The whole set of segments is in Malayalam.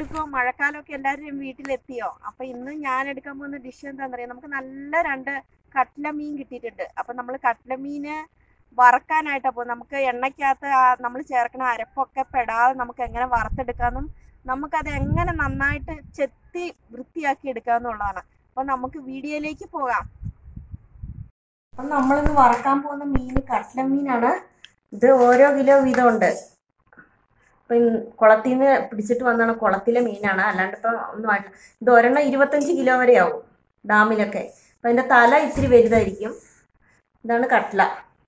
ഇനിയിപ്പോ മഴക്കാലമൊക്കെ എല്ലാവരും വീട്ടിലെത്തിയോ അപ്പൊ ഇന്ന് ഞാൻ എടുക്കാൻ പോകുന്ന ഡിഷ് എന്താണെന്ന് അറിയാം നമുക്ക് നല്ല രണ്ട് കട്ട്ല മീൻ കിട്ടിയിട്ടുണ്ട് അപ്പൊ നമ്മൾ കട്ട്ല മീന് വറക്കാനായിട്ട് അപ്പോൾ നമുക്ക് എണ്ണയ്ക്കകത്ത് നമ്മൾ ചേർക്കുന്ന അരപ്പൊക്കെ പെടാതെ നമുക്ക് എങ്ങനെ വറുത്തെടുക്കാമെന്നും നമുക്കത് എങ്ങനെ നന്നായിട്ട് ചെത്തി വൃത്തിയാക്കി എടുക്കാമെന്നുള്ളതാണ് അപ്പൊ നമുക്ക് വീഡിയോയിലേക്ക് പോകാം അപ്പം നമ്മളിന്ന് വറക്കാൻ പോകുന്ന മീൻ കട്ട്ല മീനാണ് ഇത് ഓരോ കിലോ വീതമുണ്ട് ഇപ്പം കുളത്തിൽ നിന്ന് പിടിച്ചിട്ട് വന്നാണ് കുളത്തിലെ മീനാണ് അല്ലാണ്ട് ഇപ്പം ഒന്നും ആയിട്ടില്ല ഇത് ഒരെണ്ണം ഇരുപത്തഞ്ച് കിലോ വരെ ആവും ഡാമിലൊക്കെ അപ്പം അതിൻ്റെ തല ഇത്തിരി വലുതായിരിക്കും ഇതാണ് കട്ട്ല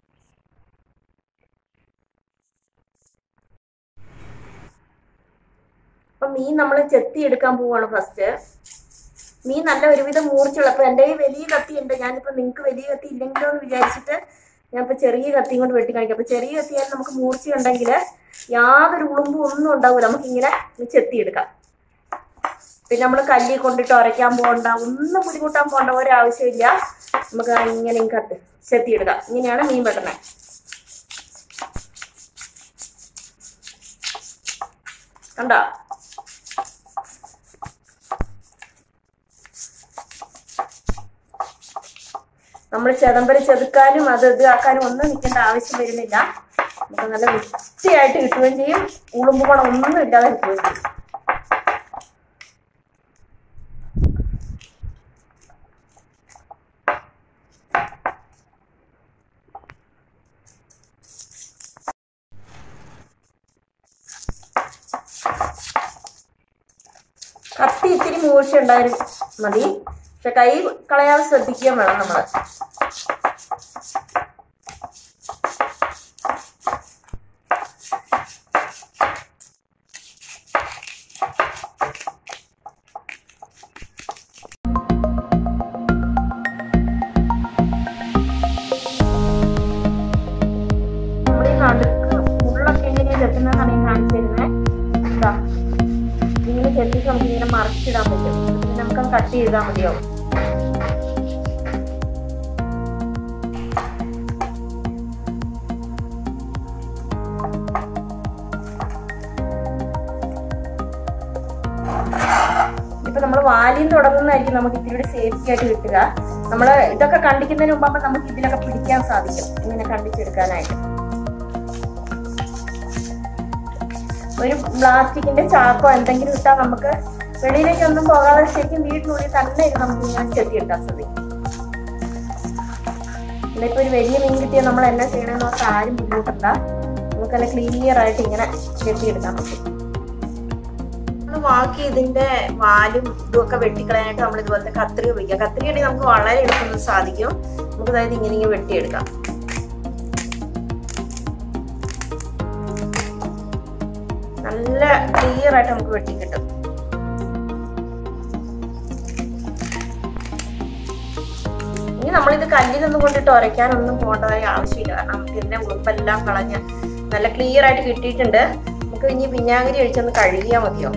അപ്പം മീൻ നമ്മൾ ചെത്തി എടുക്കാൻ പോവാണ് ഫസ്റ്റ് മീൻ നല്ല ഒരുവിധം മൂർച്ചുള്ള അപ്പം എൻ്റെ കയ്യിൽ വലിയ കത്തി ഉണ്ട് ഞാനിപ്പോൾ നിങ്ങൾക്ക് വലിയ കത്തി ഇല്ലെങ്കിലോ എന്ന് വിചാരിച്ചിട്ട് ഞാനിപ്പോൾ ചെറിയ കത്തിയും കൊണ്ട് വെട്ടി കാണിക്കാം അപ്പോൾ ചെറിയ കത്തിയാൽ നമുക്ക് മൂർച്ചയുണ്ടെങ്കിൽ യാതൊരു ഉളുമ്പും ഒന്നും ഉണ്ടാവില്ല നമുക്കിങ്ങനെ ചെത്തിയെടുക്കാം പിന്നെ നമ്മൾ കല്ലി കൊണ്ടിട്ട് ഉരയ്ക്കാൻ പോകണ്ട ഒന്നും ബുദ്ധിമുട്ടാൻ പോകണ്ട ഒരാവശ്യമില്ല നമുക്ക് ഇങ്ങനെ കത്ത് ചെത്തിയെടുക്കാം ഇങ്ങനെയാണ് മീൻ വെട്ടുന്നത് കണ്ടോ നമ്മൾ ചെതമ്പല് ചെതുക്കാനും അത് ഇതാക്കാനും ഒന്നും നിൽക്കേണ്ട ആവശ്യം വരുന്നില്ല നമുക്ക് നല്ല വൃത്തിയായിട്ട് കിട്ടുകയും ചെയ്യും ഉളുമ്പ് പണം ഒന്നും ഇല്ലാതെ കിട്ടുകയും ചെയ്യും കത്തി ഇത്തിരി മൂർച്ച ഉണ്ടായാലും മതി പക്ഷെ കൈ കളയാതെ ശ്രദ്ധിക്കുകയും വേണം നമ്മൾ നമ്മുടെ ഈ നടുക്ക് മുള്ളൊക്കെ എങ്ങനെയാ ചെത്തുന്നതെന്നാണ് ഞാൻ കാണിച്ചു തരുന്നത് ഇതാ ഇങ്ങനെ ചെത്തിട്ട് നമുക്ക് ഇങ്ങനെ മറിച്ചിടാൻ പറ്റും പിന്നെ നമുക്ക് കട്ട് ചെയ്താൽ മതിയാവും ഇപ്പൊ നമ്മൾ വാലിയും തുടങ്ങുന്നതായിരിക്കും നമുക്ക് ഇത്തിരി സേഫ്റ്റി ആയിട്ട് കിട്ടുക നമ്മൾ ഇതൊക്കെ കണ്ടിക്കുന്നതിന് മുമ്പാകുമ്പോ നമുക്ക് ഇതിലൊക്കെ പിടിക്കാൻ സാധിക്കും ഇങ്ങനെ കണ്ടിച്ചെടുക്കാനായിട്ട് ഒരു പ്ലാസ്റ്റിക്കിന്റെ ചാക്കോ എന്തെങ്കിലും ഇട്ടാൽ നമുക്ക് വെളിയിലേക്ക് ഒന്നും പോകാതെ ശരിക്കും വീട്ടിനുള്ളിൽ തന്നെ ഇരുന്ന് നമുക്ക് ഇങ്ങനെ ചെത്തിയെടുക്കാൻ സാധിക്കും ഇന്നിപ്പോ ഒരു വലിയ മീൻ കിട്ടിയാൽ നമ്മൾ എന്നാ ചെയ്യണമെന്ന് ഓർത്ത് ആരും ബുദ്ധിമുട്ടണ്ട നമുക്ക് നല്ല ക്ലിയർ ആയിട്ട് ഇങ്ങനെ ചെത്തിയെടുക്കാൻ പറ്റും ബാക്കി ഇതിന്റെ വാലും ഇതുമൊക്കെ വെട്ടിക്കളയാനായിട്ട് നമ്മൾ ഇതുപോലത്തെ കത്രിക ഉപയോഗിക്കാം കത്രിക ഉണ്ടെങ്കിൽ നമുക്ക് വളരെ എളുപ്പം സാധിക്കും നമുക്ക് അതായത് ഇങ്ങനെ ഇങ്ങനെ വെട്ടിയെടുക്കാം നല്ല ക്ലിയർ ആയിട്ട് നമുക്ക് വെട്ടി കിട്ടും ഇനി നമ്മളിത് കല്ലിലൊന്നും കൊണ്ടിട്ട് ഉരയ്ക്കാനൊന്നും പോകേണ്ടതായ ആവശ്യമില്ല കാരണം നമുക്ക് ഇതിന്റെ ഉറുപ്പെല്ലാം കളഞ്ഞ് നല്ല ക്ലിയർ ആയിട്ട് കിട്ടിയിട്ടുണ്ട് നമുക്ക് ഇനി വിനാഗിരി ഒഴിച്ചൊന്ന് കഴുകിയാൽ മതിയോ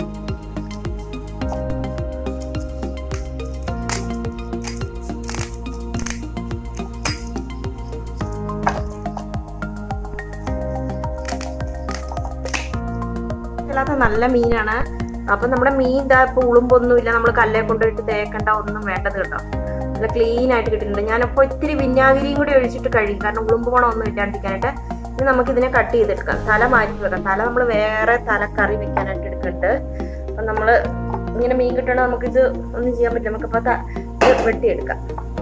അല്ലാത്ത നല്ല മീനാണ് അപ്പൊ നമ്മുടെ മീൻ ഇതാ ഇപ്പൊ ഉളുമ്പൊന്നുമില്ല നമ്മൾ കല്ലേ കൊണ്ടുപോയിട്ട് തേക്കണ്ട ഒന്നും വേണ്ടത് കേട്ടോ നല്ല ക്ലീൻ ആയിട്ട് കിട്ടിയിട്ടുണ്ട് ഞാനിപ്പോ ഇത്തിരി വിനാഗിരിയും കൂടി ഒഴിച്ചിട്ട് കഴിയും കാരണം ഉളുമ്പ് പണം ഒന്നും ഇല്ലാണ്ടിരിക്കാനായിട്ട് ഇനി നമുക്ക് ഇതിനെ കട്ട് ചെയ്തെടുക്കാം തല മാറ്റി വെക്കാം തല നമ്മൾ വേറെ തലക്കറി വെക്കാനായിട്ട് എടുക്കുന്നുണ്ട് അപ്പൊ നമ്മള് ഇങ്ങനെ മീൻ കിട്ടണ നമുക്കിത് ഒന്നും ചെയ്യാൻ പറ്റില്ല നമുക്കിപ്പോ ത- ഇത് വെട്ടിയെടുക്കാം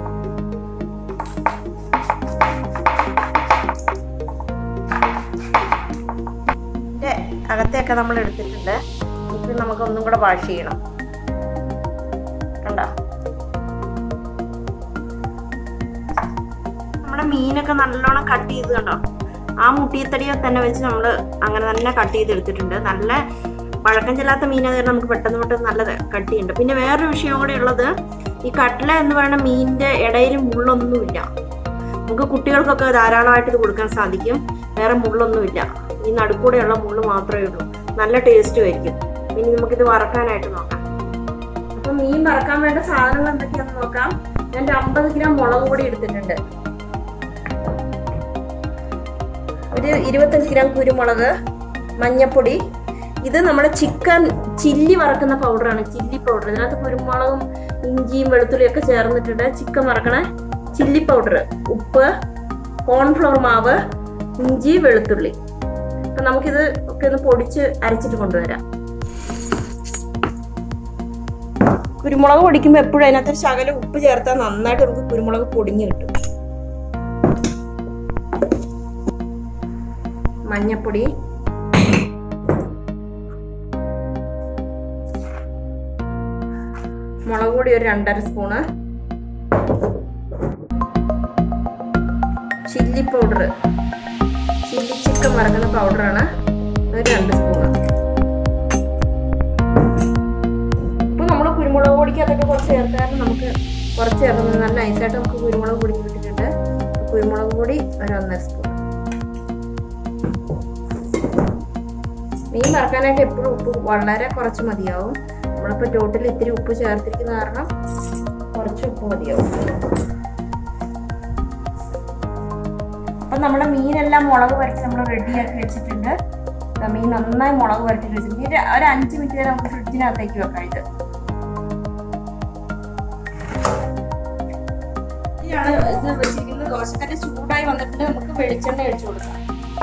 ഇതിന്റെ അകത്തെയൊക്കെ നമ്മൾ എടുത്തിട്ടുണ്ട് ഇത് നമുക്ക് ഒന്നും കൂടെ വാഷ് ചെയ്യണം കണ്ടോ നമ്മുടെ മീനൊക്കെ നല്ലോണം കട്ട് ചെയ്ത് കണ്ടോ ആ മുട്ടിയത്തടിയൊക്കെ തന്നെ വെച്ച് നമ്മൾ അങ്ങനെ തന്നെ കട്ട് ചെയ്ത് എടുത്തിട്ടുണ്ട് നല്ല പഴക്കം ചെല്ലാത്ത മീനായത് കാരണം നമുക്ക് പെട്ടെന്ന് പെട്ടെന്ന് നല്ല കട്ടിയുണ്ട് പിന്നെ വേറൊരു വിഷയം കൂടെ ഉള്ളത് ഈ കട്ട്ല എന്ന് പറയുന്ന മീനിന്റെ ഇടയിൽ മുള്ളൊന്നുമില്ല നമുക്ക് കുട്ടികൾക്കൊക്കെ ധാരാളമായിട്ട് ഇത് കൊടുക്കാൻ സാധിക്കും വേറെ മുള്ളൊന്നുമില്ല ഈ നടുക്കൂടെയുള്ള മുള്ള് മാത്രമേ ഉള്ളൂ നല്ല ടേസ്റ്റും ആയിരിക്കും ഇനി നമുക്കിത് വറക്കാനായിട്ട് നോക്കാം അപ്പൊ മീൻ വറക്കാൻ വേണ്ട സാധനങ്ങൾ എന്തൊക്കെയാണെന്ന് നോക്കാം ഞാൻ ഒരു അമ്പത് ഗ്രാം മുളക് പൊടി എടുത്തിട്ടുണ്ട് ഒരു ഇരുപത്തഞ്ച് ഗ്രാം കുരുമുളക് മഞ്ഞപ്പൊടി ഇത് നമ്മുടെ ചിക്കൻ ചില്ലി വറക്കുന്ന പൗഡറാണ് ചില്ലി പൗഡർ ഇതിനകത്ത് കുരുമുളകും ഇഞ്ചിയും വെളുത്തുള്ളിയും ഒക്കെ ചേർന്നിട്ടുണ്ട് ചിക്കൻ വറക്കണ ചില്ലി പൗഡർ ഉപ്പ് കോൺഫ്ലോർ മാവ് ഇഞ്ചി വെളുത്തുള്ളി അപ്പൊ നമുക്കിത് ഒക്കെ ഒന്ന് പൊടിച്ച് അരച്ചിട്ട് കൊണ്ടുവരാം കുരുമുളക് പൊടിക്കുമ്പോൾ എപ്പോഴും അതിനകത്ത് ഒരു ശകലം ഉപ്പ് ചേർത്താൽ നന്നായിട്ട് നമുക്ക് കുരുമുളക് പൊടിഞ്ഞ് കിട്ടും മഞ്ഞപ്പൊടി മുളക് പൊടി ഒരു രണ്ടര spoon chilli powder chilli chicken വറക്കുന്ന പൗഡറാണ് ഒരു രണ്ട് സ്പൂണ് ഇപ്പൊ നമ്മൾ കുരുമുളക് പൊടിക്കകത്തൊക്കെ കുറച്ച് ചേർത്താലും നമുക്ക് കുറച്ച് ചേർക്കുന്നത് നല്ല നൈസായിട്ട് നമുക്ക് കുരുമുളക് പൊടി കിട്ടിയിട്ടുണ്ട് കുരുമുളക് പൊടി ഒരു ഒന്നര സ്പൂൺ മീൻ വറക്കാനായിട്ട് എപ്പോഴും ഉപ്പ് വളരെ കുറച്ച് മതിയാവും നമ്മളിപ്പോൾ ടോട്ടൽ ഇത്തിരി ഉപ്പ് ചേർത്തിരിക്കുന്ന കാരണം കുറച്ച് ഉപ്പ് മതിയാവും അപ്പം നമ്മുടെ മീനെല്ലാം മുളക് വരച്ച് നമ്മൾ റെഡിയാക്കി വെച്ചിട്ടുണ്ട് ദാ മീൻ നന്നായി മുളക് വരട്ടി വെച്ചിട്ടുണ്ട് ഇനി ഒരു അഞ്ച് മിനിറ്റ് നേരം നമുക്ക് ഫ്രിഡ്ജിനകത്തേക്ക് വെക്കാം ഇത് ഇതാണ് ഇത് വെച്ചിരിക്കുന്നത് ദോശക്കല്ല് ചൂടായി വന്നിട്ട് നമുക്ക് വെളിച്ചെണ്ണ ഒഴിച്ചു കൊടുക്കാം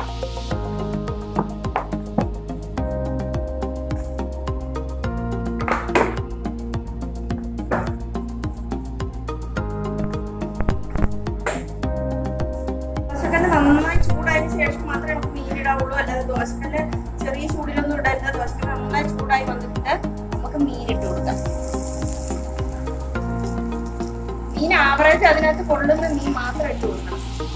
ദോശക്കല്ല് നന്നായി ചൂടായതിനു ശേഷം മാത്രമേ നമുക്ക് മീനിടാവുള്ളൂ അല്ലാതെ ദോശക്കല്ല് ചെറിയ ചൂടിലൊന്നും ഇടരുത് ദോശക്കല്ല് നന്നായി ചൂടായി വന്നിട്ട് നമുക്ക് മീൻ ഇട്ട് കൊടുക്കാം മീൻ ആവറേജ് അതിനകത്ത് കൊള്ളുന്ന മീൻ മാത്രം ഇട്ട് കൊടുക്കണം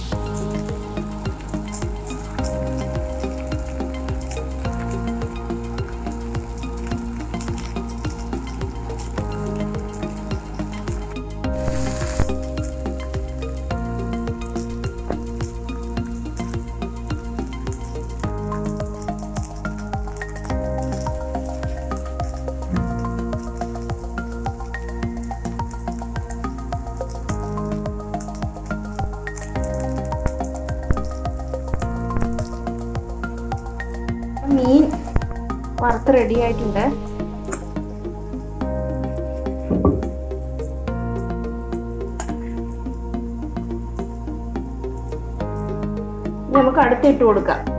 മീൻ വറുത്ത് റെഡി ആയിട്ടുണ്ട് ഇനി നമുക്ക് അടുത്തിട്ട് കൊടുക്കാം